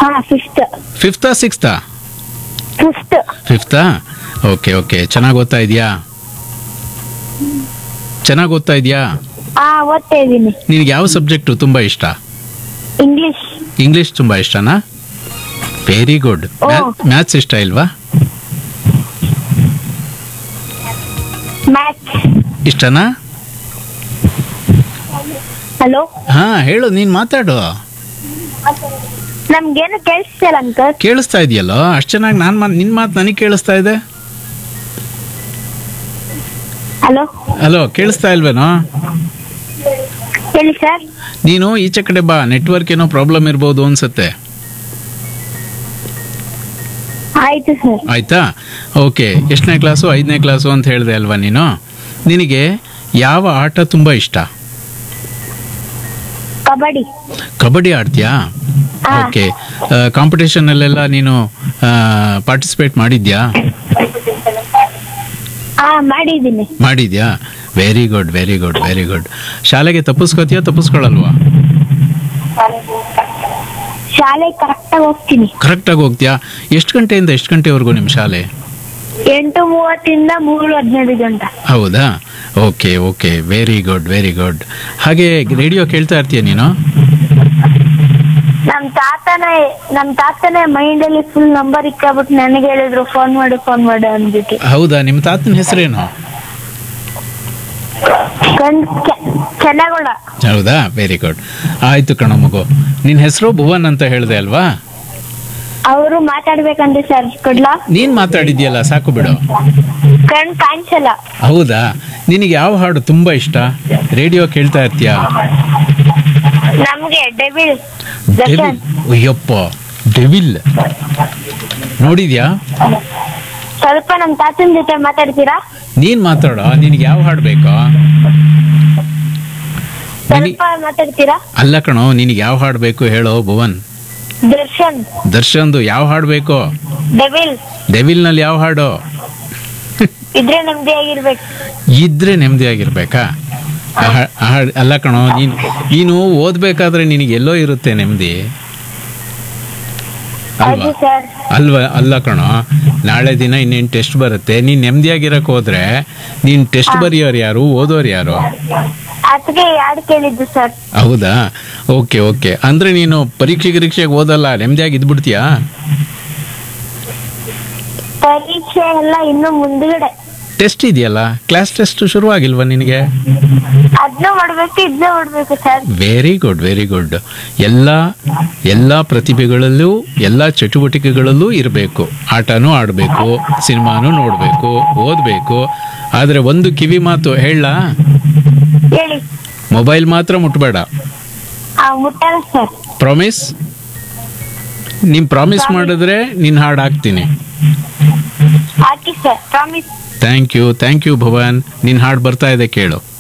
ಹಾ ಫಿಫ್ತ್ ಫಿಫ್ತಾ ಸಿಕ್ಸ್ತಾ ಫಿಫ್ತ್ ಫಿಫ್ತಾ ಓಕೆ ಓಕೆ ಚೆನ್ನಾಗಿ ಓದ್ತಾ ಇದೆಯಾ ಚೆನ್ನಾಗಿ ಓದ್ತಾ ಇದೆಯಾ ಹಾ ಓದ್ತಾ ಇದ್ದೀನಿ ನಿನಗೆ ಯಾವ ಸಬ್ಜೆಕ್ಟು ತುಂಬ ಇಷ್ಟ ಇಂಗ್ಲಿಷ್ ಇಂಗ್ಲಿಷ್ ತುಂಬ ಇಷ್ಟನಾ ವೆರಿ ಗುಡ್ ಓ. ಮ್ಯಾಥ್ಸ್ ಇಷ್ಟ ಇಲ್ವಾ ಮ್ಯಾಥ್ಸ್ ಇಷ್ಟನಾ ಹಲೋ ಹಾ ಹೇಳು ನೀನು ಮಾತಾಡು ನಮ್ಗೇನು ಕೇಳಿಸ್ತಿಲ್ಲ ಅಂಕಲ್ ಕೇಳಿಸ್ತಾ ಇದೆಯಲ್ಲೋ ಅಷ್ಟು ಚೆನ್ನಾಗಿ ನಾನು ಮಾತು ನಿನ್ನ ಮಾತು ನನಗೆ ಕೇಳಿಸ್ತಾ ಇದೆ ಹಲೋ ಹಲೋ ಕೇಳಿಸ್ತಾ ಇಲ್ವೇನೋ ಹೇಳಿ ಸರ್ ನೀನು ಈಚೆ ಕಡೆ ಬಾ ನೆಟ್ವರ್ಕ್ ಏನೋ ಪ್ರಾಬ್ಲಮ್ ಇರ್ಬೋದು ಅನ್ಸುತ್ತೆ ಆಯ್ತು ಸರ್ ಆಯ್ತಾ ಓಕೆ ಎಷ್ಟನೇ ಕ್ಲಾಸು ಐದನೇ ಕ್ಲಾಸು ಅಂತ ಹೇಳಿದೆ ಅಲ್ವಾ ನೀನು ನಿನಗೆ ಯಾವ ಆಟ ತುಂಬ ಇಷ್ಟ ಕಬಡ್ಡಿ ಕಬಡ್ಡಿ ಆಡ್ತೀಯಾ ಹಾ. ಓಕೆ ಕಾಂಪಿಟೇಷನಲ್ಲೆಲ್ಲ ನೀನು ಪಾರ್ಟಿಸಿಪೇಟ್ ಮಾಡಿದ್ಯಾ ಹಾ ಮಾಡಿದ್ದೀನಿ ಮಾಡಿದ್ಯಾ very good very good very good ಶಾಲೆಗೆ ತಪ್ಪಿಸ್ಕೋತೀಯಾ ತಪ್ಪಿಸ್ಕೊಳಲ್ವಾ ಶಾಲೆ ಕರೆಕ್ಟಾಗಿ ಹೋಗ್ತೀನಿ ಕರೆಕ್ಟಾಗಿ ಹೋಗ್ತೀಯಾ ಎಷ್ಟು ಗಂಟೆಯಿಂದ ಎಷ್ಟು ಗಂಟೆವರೆಗೂ ನಿಮ್ಮ ಶಾಲೆ ಎಂಟು ಮೂವತ್ತಿಂದ ಮೂರು ಹದಿನೈದು ಗಂಟೆ ಹೌದಾ okay okay very good very good ಹಾಗೆ ರೇಡಿಯೋ ಕೇಳ್ತಾ ಇರ್ತೀಯ ನೀನು ನಮ್ ತಾತನೇ ನಮ್ ತಾತನೇ ಮೈಂಡ್ ಅಲ್ಲಿ ಫುಲ್ ನಂಬರ್ ಇಕ್ಕಾಬಿಟ್ಟು ನನಗೆ ಹೇಳಿದ್ರು ಫೋನ್ ಮಾಡು ಫೋನ್ ಮಾಡು ಅಂದ್ಬಿಟ್ಟು ಹೌದಾ ನಿಮ್ಮ ತಾತನ ಹೆಸರೇನು ಕಣ್ ಚೆನ್ನಾಗುಳ ಹೌದಾ ವೆರಿ ಗುಡ್ ಆಯ್ತು ಕಣ ಮಗು ನಿನ್ನ ಹೆಸರು ಭುವನ್ ಅಂತ ಹೇಳಿದೆ ಅಲ್ವಾ ಅವರು ಮಾತಾಡ್ಬೇಕಂದ್ರೆ ಸರ್ ಕೊಡ್ಲಾ ನೀನ್ ಮಾತಾಡಿದ್ಯಲ್ಲ ಸಾಕು ಬಿಡು ಕಣ್ ಕಾಣಿಸಲ್ಲ ಹೌದಾ ನಿನಗೆ ಯಾವ ಹಾಡು ತುಂಬಾ ಇಷ್ಟ ರೇಡಿಯೋ ಕೇಳ್ತಾ ಇರ್ತೀಯಾ ನಮ್ಗೆ devil devil Darshan Ayyappa devil ನೋಡಿದ್ಯಾ ಸ್ವಲ್ಪ ನಮ್ ತಾತನ ಜೊತೆ ಮಾತಾಡ್ತೀರಾ ನೀನ್ ಮಾತಾಡೋ ನಿನಗೆ ಯಾವ ಹಾಡು ಬೇಕೋ ನಿನಗೆ ಸ್ವಲ್ಪ ಮಾತಾಡ್ತೀರಾ ಅಲ್ಲ ಕಣೋ ನಿನಗೆ ಯಾವ ಹಾಡು ಬೇಕು ಹೇಳೋ ಭುವನ್ ದರ್ಶನ್ ದರ್ಶನ್ದು ಯಾವ ಹಾಡು ಬೇಕೋ ಡೆವಿಲ್ ಡೆವಿಲ್ನಲ್ಲಿ ಯಾವ ಹಾಡು ಇದ್ರೆ ನೆಮ್ಮದಿ ಆಗಿರ್ಬೇಕು ಇದ್ರೆ ನೆಮ್ಮದಿಯಾಗಿರ್ಬೇಕಾ ಆ ಹಾ- ಆ ಹಾಡ್- ಅಲ್ಲ ಕಣೋ ನೀನು ನೀನು ಓದ್ಬೇಕಾದ್ರೆ ನಿನಗೆ ಎಲ್ಲೋ ಇರುತ್ತೆ ನೆಮ್ಮದಿ ಅಲ್ವಾ ಹೌದು ಸರ್ ಅಲ್ವಾ ಅಲ್ಲ ಕಣೋ ನಾಳೆ ದಿನ ಇನ್ನೇನು ಟೆಸ್ಟ್ ಬರುತ್ತೆ ನೀನು ನೆಮ್ಮದಿಯಾಗಿರಕ್ಕೆ ಹೋದ್ರೆ ನೀನು ಟೆಸ್ಟ್ ಬರೆಯೋರು ಯಾರು ಓದೋರು ಯಾರು ಅದಕ್ಕೆ ಯಾರು ಕೇಳಿದ್ದು ಸರ್ ಹೌದಾ ಓಕೆ ಓಕೆ ಅಂದ್ರೆ ನೀನು ಪರೀಕ್ಷೆ ಗಿರೀಕ್ಷೆಗೆ ಓದಲ್ಲ ನೆಮ್ಮದಿಯಾಗಿ ಇದ್ಬಿಡ್ತೀಯಾ ಪರೀಕ್ಷೆ ಎಲ್ಲ ಇನ್ನು ಮುಂದ್ಗಡೆ ಟೆಸ್ಟ್ ಇದೆಯಲ್ಲ ಕ್ಲಾಸ್ ಟೆಸ್ಟ್ ಶುರುವಾಗಿಲ್ವಾ ನಿನಗೆ ಅದ್ನ ಮಾಡ್ಬೇಕು ಇದ್ನ ಮಾಡ್ಬೇಕು sir very good very good ಎಲ್ಲ ಎಲ್ಲ ಪ್ರತಿಭೆಗಳಲ್ಲೂ ಎಲ್ಲ ಚಟುವಟಿಕೆಗಳಲ್ಲೂ ಇರಬೇಕು ಆಟನೂ ಆಡಬೇಕು ಸಿನಿಮಾನೂ ನೋಡಬೇಕು ಓದಬೇಕು ಆದರೆ ಒಂದು ಕಿವಿ ಮಾತು ಹೇಳ ಹೇಳಿ ಮೊಬೈಲ್ ಮಾತ್ರ ಮುಟ್ಬೇಡ ಆ ಮುಟ್ಟಲ್ಲ ಸರ್ ಪ್ರಾಮಿಸ್ ನೀನು ಪ್ರಾಮಿಸ್ ಮಾಡಿದ್ರೆ ನಿನ್ನ ಹಾಡು ಹಾಕ್ತೀನಿ ಹಾಕಿ sir promise thank you thank you Bhavan ನಿನ್ನ ಹಾಡು ಬರ್ತಾ ಇದೆ ಕೇಳು